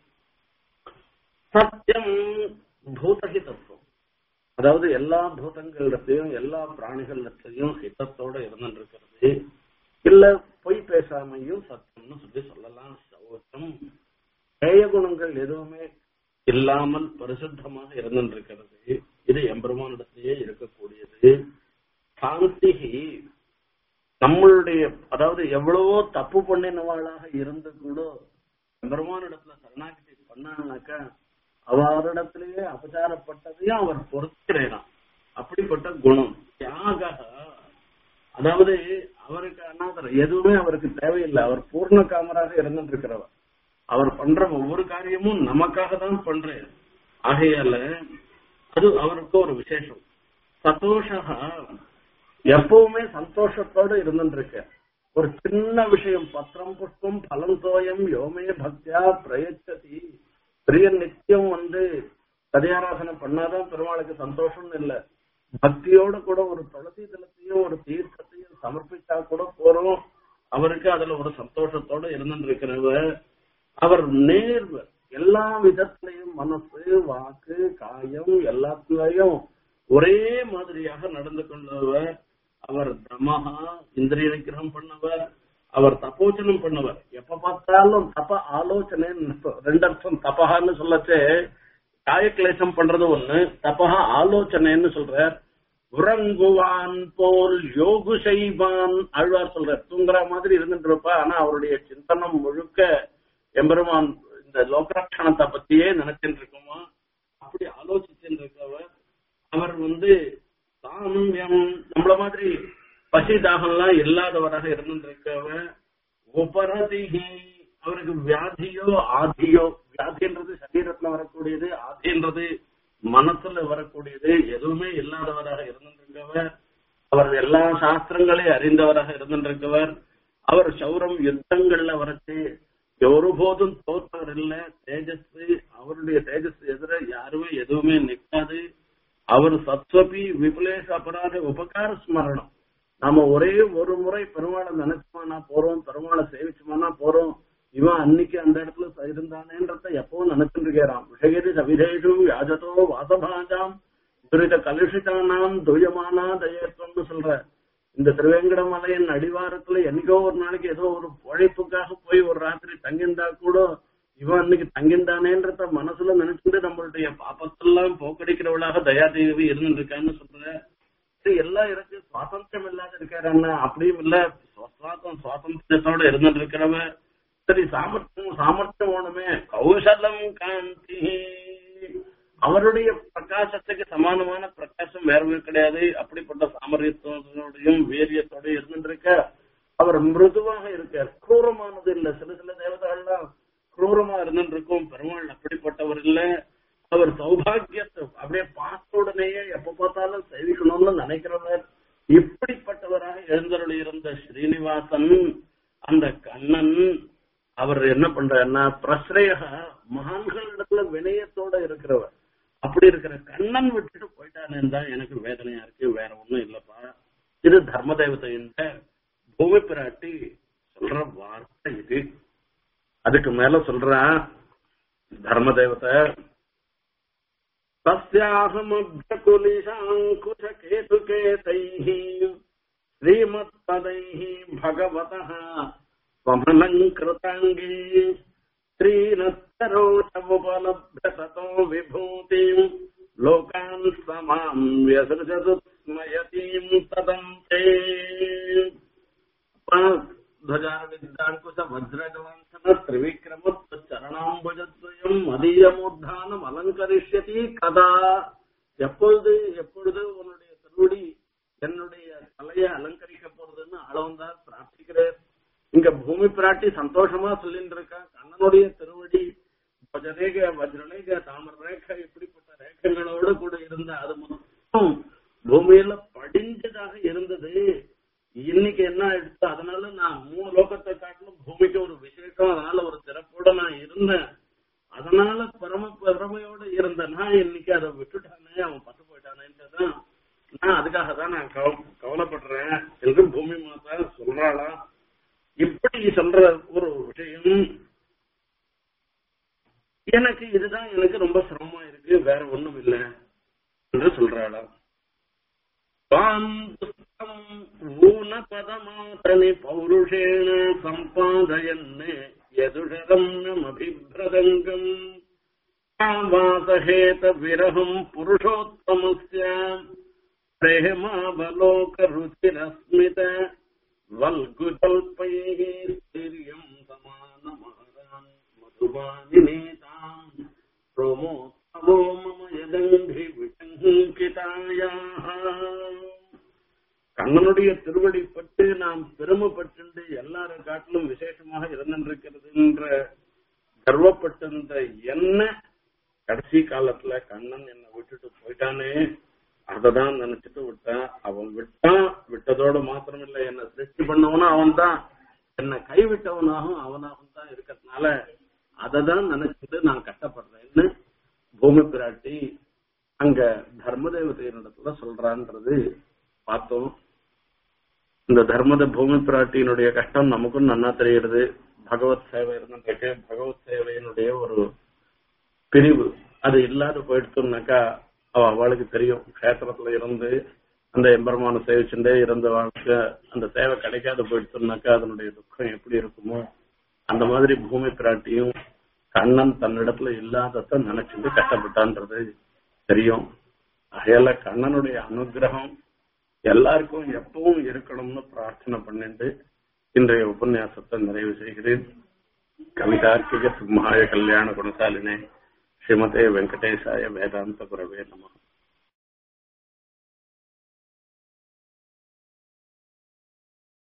சத்தியம் பூதகி தத்துவம் அதாவது எல்லா பூதங்களிடத்தையும் எல்லா பிராணிகளிடத்தையும் ஹிதத்தோட இருந்துருக்கிறது இல்ல பொய் பேசாமையும் சத்தியம்னு சொல்லி சொல்லலாம் சௌச்சம் பேய குணங்கள் எதுவுமே இல்லாமல் பரிசுத்தமாக இருந்துருக்கிறது இது எம்பெருமானிடத்திலேயே இருக்கக்கூடியது சாந்திகி நம்மளுடைய அதாவது எவ்வளவோ தப்பு பண்ணினவாளாக இருந்து கூட எம்பெருமானிடத்துல சரணாகிதி பண்ணாங்கனாக்கா அவரிடத்திலேயே அபச்சாரப்பட்டதையும் அவர் பொறுக்கிறேனாம் அப்படிப்பட்ட குணம் தியாக அதாவது அவருக்கு அனாதர் எதுவுமே அவருக்கு தேவையில்லை அவர் பூர்ண காமராக இருந்துருக்கிறவர் அவர் பண்ற ஒவ்வொரு காரியமும் நமக்காக தான் பண்றேன் ஆகையால அது அவருக்கு ஒரு விசேஷம் சந்தோஷா எப்பவுமே சந்தோஷத்தோட இருந்துருக்க ஒரு சின்ன விஷயம் பத்திரம் புஷ்பம் பலம் தோயம் யோமே பக்தியா பிரயச்சதி பிரியன் நித்தியம் வந்து கதையாராசனை பண்ணாதான் பெருமாளுக்கு சந்தோஷம்னு இல்ல பக்தியோட கூட ஒரு துளசி தலத்தையும் ஒரு தீர்த்தத்தையும் சமர்ப்பிச்சா கூட போறோம் அவருக்கு அதுல ஒரு சந்தோஷத்தோட இருந்துருக்கிறவர் அவர் நேர்வு எல்லா விதத்திலையும் மனசு வாக்கு காயம் எல்லாத்துலயும் ஒரே மாதிரியாக நடந்து கொண்டவர் அவர் பிரம்மஹா இந்திரிய நிகிரகம் பண்ணவர் அவர் தப்போச்சனம் பண்ணவர் எப்ப பார்த்தாலும் தப ஆலோசனை ரெண்டு அர்த்தம் தபஹான்னு சொல்லச்சே காயக்லேசம் பண்றது ஒண்ணு தபஹா ஆலோசனைன்னு சொல்றார் உறங்குவான் போல் யோகு செய்வான் ஆழ்வார் சொல்றார் தூங்குற மாதிரி இருந்துட்டு இருப்பா ஆனா அவருடைய சிந்தனம் முழுக்க எம்பெருமான் இந்த லோகரட்சணத்தை பத்தியே நினைச்சுட்டு இருக்குமா அப்படி ஆலோசிச்சுட்டு இருக்கவர் அவர் வந்து சாமியம் நம்மள மாதிரி பசி தாகம்லாம் இல்லாதவராக இருந்திருக்கவர் உபரதிகி அவருக்கு வியாதியோ ஆதியோ வியாதின்றது சரீரத்துல வரக்கூடியது ஆதின்றது மனசுல வரக்கூடியது எதுவுமே இல்லாதவராக இருந்திருக்கவர் அவர் எல்லா சாஸ்திரங்களையும் அறிந்தவராக இருந்திருக்கவர் அவர் சௌரம் யுத்தங்கள்ல வரச்சு ஒருபோதும் தோற்றவர் இல்ல தேஜஸ் அவருடைய தேஜஸ் எதிர யாருமே எதுவுமே நிக்காது அவர் சத்வபி விபுலேஷ அபராத உபகார ஸ்மரணம் நாம ஒரே ஒரு முறை பெருமாளை நினைச்சுமானா போறோம் பெருமாளை சேவிச்சுமானா போறோம் இவன் அன்னைக்கு அந்த இடத்துல இருந்தானேன்றத எப்பவும் நினைச்சுட்டு இருக்கிறான் விஷயரி சவிதேஷு யாஜதோ வாசபாஜாம் துரித கலுஷிதானாம் துயமானா தயத்துவம்னு சொல்ற இந்த திருவேங்கடமலையின் அடிவாரத்துல என்னைக்கோ ஒரு நாளைக்கு ஏதோ ஒரு உழைப்புக்காக போய் ஒரு ராத்திரி தங்கியிருந்தா கூட இவன் அன்னைக்கு தங்கியிருந்தானேன்றத மனசுல நினைச்சுட்டு நம்மளுடைய பாப்பத்தெல்லாம் போக்கடிக்கிறவளாக தயாதேவி இருந்துருக்கான்னு சொல்ற சரி எல்லாம் இருக்கு சுவாதந்திரம் இல்லாத இருக்காரு அப்படியும் இல்ல சுவாசம் சுவாதந்திரத்தோட இருந்துட்டு இருக்கிறவ சரி சாமர்த்தியம் சாமர்த்தியம் வேணுமே கௌசலம் காந்தி அவருடைய பிரகாசத்துக்கு சமானமான பிரகாசம் வேறவே கிடையாது அப்படிப்பட்ட சாமர்த்தியத்தோடையும் வீரியத்தோடையும் இருந்துருக்க அவர் மிருதுவாக இருக்கார் குரூரமானது இல்ல சில சில தேவதைகள்லாம் குரூரமா இருந்துட்டு இருக்கும் பெருமாள் அப்படிப்பட்டவர் இல்ல அவர் சௌபாகியத்தை அப்படியே பார்த்த உடனேயே எப்ப பார்த்தாலும் சேவிக்கணும்னு நினைக்கிறவர் இப்படிப்பட்டவராக எழுந்தருளி இருந்த ஸ்ரீனிவாசன் அந்த கண்ணன் அவர் என்ன பண்றாருன்னா பிரஸ்ரேக மகான்கள் இடத்துல வினயத்தோட இருக்கிறவர் அப்படி இருக்கிற கண்ணன் விட்டுட்டு போயிட்டானேன்னு தான் எனக்கு வேதனையா இருக்கு வேற ஒண்ணும் இல்லப்பா இது தர்ம தேவதையின் பூமி பிராட்டி சொல்ற வார்த்தை அதுக்கு மேல சொல்றான் தர்ம தேவதை तस्याहमभ्यकुलिशाङ्कुशकेतुकेतैः श्रीमत्पदैः भगवतः स्वमलङ्कृताङ्गी श्रीनस्तरोचमुपलभ्य ततो विभूतिम् लोकान् समाम् व्यसृजतु स्मयतीम् तदन्ते ध्वजारविद्याङ्कुश वज्रगलाञ्छन त्रिविक्रमचरणाम्बुजद्वयम् மதியமுத்தானம் அலங்கரிஷ்யதி கதா எப்பொழுது எப்பொழுது உன்னுடைய திருவடி என்னுடைய தலையை அலங்கரிக்க போறதுன்னு அளவந்தார் பிரார்த்திக்கிறேன் இங்க பூமி பிராட்டி சந்தோஷமா சொல்லிட்டு இருக்கா கண்ணனுடைய திருவடி வஜரேக வஜ்ரலேக தாமர ரேகை இப்படிப்பட்ட ரேகைகளோடு கூட இருந்த அது மொத்தம் பூமியில படிஞ்சதாக இருந்தது இன்னைக்கு என்ன ஆயிடுச்சு அதனால நான் மூணு லோகத்தை காட்டிலும் பூமிக்கு ஒரு விசேஷம் அதனால ஒரு சிறப்போட நான் இருந்தேன் அதனால பரம பெருமையோட இருந்த நான் இன்னைக்கு அதை விட்டுட்டானே அவன் பட்டு போயிட்டானேன்றதான் நான் அதுக்காக தான் நான் கவ- கவலைப்படுறேன் என்று பூமி மாதா சொல்றாளா இப்படி சொல்ற ஒரு விஷயம் எனக்கு இதுதான் எனக்கு ரொம்ப சிரமமா இருக்கு வேற ஒண்ணும் இல்லை என்று சொல்றாளா त्वाम् दुःखम् ऊनपदमातनि पौरुषेण सम्पादयन् यदुषरम्यमभिभ्रदङ्गम् वासहेतविरहम् पुरुषोत्तमस्य प्रेमावलोकरुचिरस्मित वल्गुजल्पैः स्थैर्यम् समानमहरान् मधुबानिनेताम् प्रोमोत्सवो मम यदङ्घि விசங்கிதாயாக கண்ணனுடைய திருவடி பட்டு நாம் பெருமைப்பட்டு எல்லாரும் காட்டிலும் விசேஷமாக இருந்திருக்கிறது என்ற கர்வப்பட்டிருந்த என்ன கடைசி காலத்துல கண்ணன் என்னை விட்டுட்டு போயிட்டானே அததான் நினைச்சிட்டு விட்டான் அவன் விட்டான் விட்டதோட மாத்திரம் இல்ல என்ன சிருஷ்டி பண்ணவனும் அவன் தான் என்னை கைவிட்டவனாகவும் அவனாகவும் தான் இருக்கிறதுனால அததான் நினைச்சிட்டு நான் கஷ்டப்படுறேன்னு பூமி பிராட்டி அங்க தர்மதேவதையினிடத்துல சொல்றான்றது பார்த்தோம் இந்த தர்மத பூமி பிராட்டியினுடைய கஷ்டம் நமக்கும் நன்னா தெரிகிறது பகவத் சேவை இருந்துருக்கு பகவத் சேவையினுடைய ஒரு பிரிவு அது இல்லாத போயிடுச்சுனாக்கா அவ அவளுக்கு தெரியும் கஷேத்திரத்துல இருந்து அந்த எம்பெருமான சேவிச்சுட்டே இருந்த வாழ்க்கை அந்த சேவை கிடைக்காத போயிடுச்சுனாக்கா அதனுடைய துக்கம் எப்படி இருக்குமோ அந்த மாதிரி பூமி பிராட்டியும் கண்ணன் தன்னிடத்துல இல்லாதத நினைச்சிட்டு கஷ்டப்பட்டான்றது தெரியும் அகையால கண்ணனுடைய அனுகிரகம் எல்லாருக்கும் எப்பவும் இருக்கணும்னு பிரார்த்தனை பண்ணிட்டு இன்றைய உபன்யாசத்தை நிறைவு செய்கிறேன் கவிதார்க்கிக சிம்ஹாய கல்யாண குணசாலினே ஸ்ரீமதே வெங்கடேசாய வேதாந்த குரவே நம